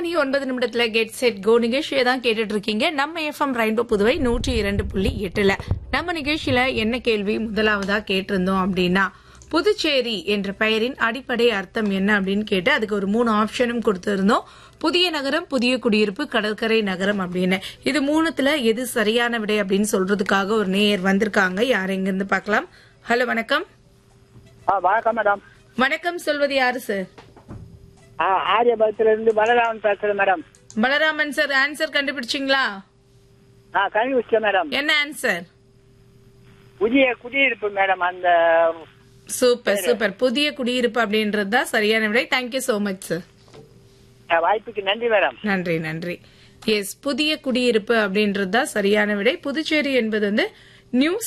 மணி ஒன்பது நிமிடத்துல get set go நிகழ்ச்சியை தான் கேட்டுட்டு இருக்கீங்க நம்ம எஃப்எம் ரெயின்போ புதுவை நூற்றி இரண்டு புள்ளி எட்டுல நம்ம நிகழ்ச்சியில என்ன கேள்வி முதலாவதா கேட்டிருந்தோம் அப்படின்னா புதுச்சேரி என்ற பெயரின் அடிப்படை அர்த்தம் என்ன அப்படின்னு கேட்டு அதுக்கு ஒரு மூணு ஆப்ஷனும் கொடுத்திருந்தோம் புதிய நகரம் புதிய குடியிருப்பு கடற்கரை நகரம் அப்படின்னு இது மூணுத்துல எது சரியான விடை அப்படின்னு சொல்றதுக்காக ஒரு நேயர் வந்திருக்காங்க யார் எங்க இருந்து பார்க்கலாம் ஹலோ வணக்கம் ஆ வணக்கம் மேடம் வணக்கம் சொல்வது யாரு சார் ஆ ஆரியபுரத்துல இருந்து பலராமன் பேசுறேன் மேடம் பலராமன் சார் ஆன்சர் கண்டுபிடிச்சிங்களா ஆ கண்டுபிடிச்சேன் மேடம் என்ன ஆன்சர் புதிய குடியிருப்பு மேடம் அந்த சூப்பர் சூப்பர் புதிய குடியிருப்பு அப்படின்றது தான் சரியான விடை தேங்க்யூ சோ மச் சார் ஆ, வாய்ப்புக்கு நன்றி மேடம் நன்றி நன்றி எஸ் புதிய குடியிருப்பு அப்படின்றது தான் சரியான விடை புதுச்சேரி என்பது வந்து நியூ